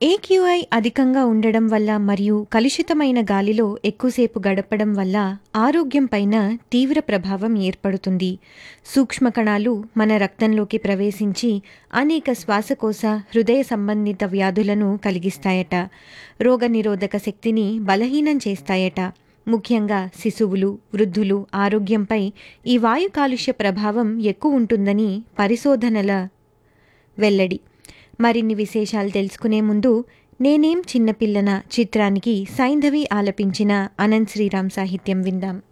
AQI అధికంగా ఉండడం వల్ల మరియు కలుషితమైన గాలిలో ఎక్కువసేపు గడపడం వల్ల ఆరోగ్యం పైన తీవ్ర ప్రభావం ఏర్పడుతుంది సూక్ష్మ కణాలు మన రక్తంలోకి ప్రవేశించి అనేక శ్వాసకోశ హృదయ సంబంధిత వ్యాధులను కలిగిస్తాయట రోగనిరోధక శక్తిని బలహీనం చేస్తాయట ముఖ్యంగా శిశువులు వృద్ధులు ఆరోగ్యంపై ఈ వాయు కాలుష్య ప్రభావం ఎక్కువ ఉంటుందని పరిశోధనల వెల్లడి మరిన్ని విశేషాలు తెలుసుకునే ముందు నేనేం చిన్నపిల్లన చిత్రానికి సైంధవి ఆలపించిన అనంత్ శ్రీరామ్ సాహిత్యం విందాం